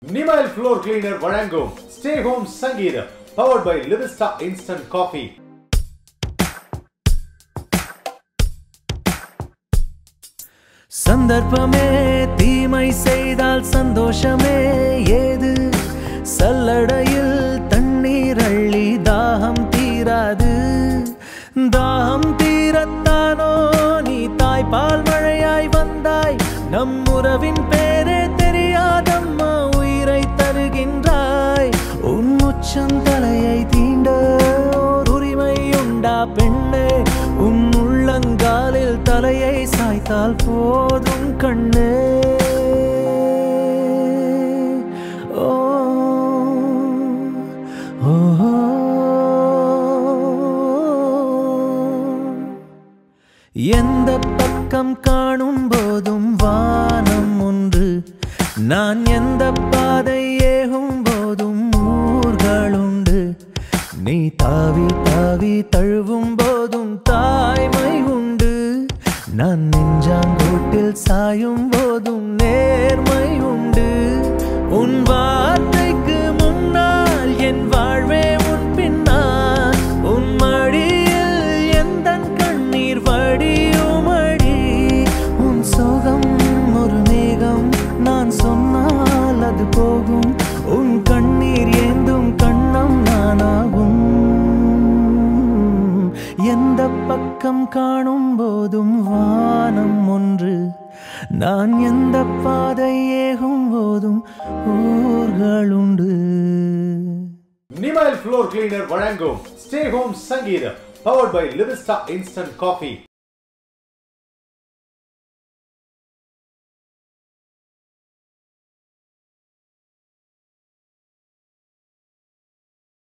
Nimal floor cleaner வழங்கும் stay home சங்கீதம் powered by Livista instant coffee சந்தர்ப்பமே தீமை செய்தால் சந்தோஷமே ஏது சல்லடையில் தண்ணீர் அள்ளி தாகம் தீராது தாகம் தீரத்தானோ நீ தாய்ப்பால் மழையாய் வந்தாய் நம் உறவின் பேரே தெரியாதம்மா உயிரை தருகின்றாய் உன் உச்சந்தலையை தீண்ட ஓர் உரிமை உண்டா பெண்ணே உன் உள்ளங்காலில் தலையை சாய்த்தால் போதும் கண்ணே ஓ ஓ எந்த பக்கம் காணும் போதும் வானம் ஒன்று நான் எந்த பாதை ஏகும் போதும் ஊர்களுண்டு நீ தாவி தாவி தழுவும் போதும் தாய்மை உண்டு நான் நெஞ்சாங்கோட்டில் சாயும் போதும் நேர்மை உண்டு உன் வார்த்தைக்கு முன்னால் என் வாழ்வே உன் பின்னால் உன் மடியில் எந்த கண்ணீர் வடியுமடி உன் சோகம் ஒரு மேகம் நான் சொன்னால் அது போகும் உன் கண்ணீர் ஏந்தும் கண்ணம் நானாகும் எந்த பக்கம் காணும் போதும் வானம் ஒன்று நான் எந்த பாதை ஏகும் போதும் ஊர்களுண்டு நிமல் ஃப்ளோர் கிளீனர் வழங்கும் ஸ்டே ஹோம் சங்கீதம் powered by Livista instant coffee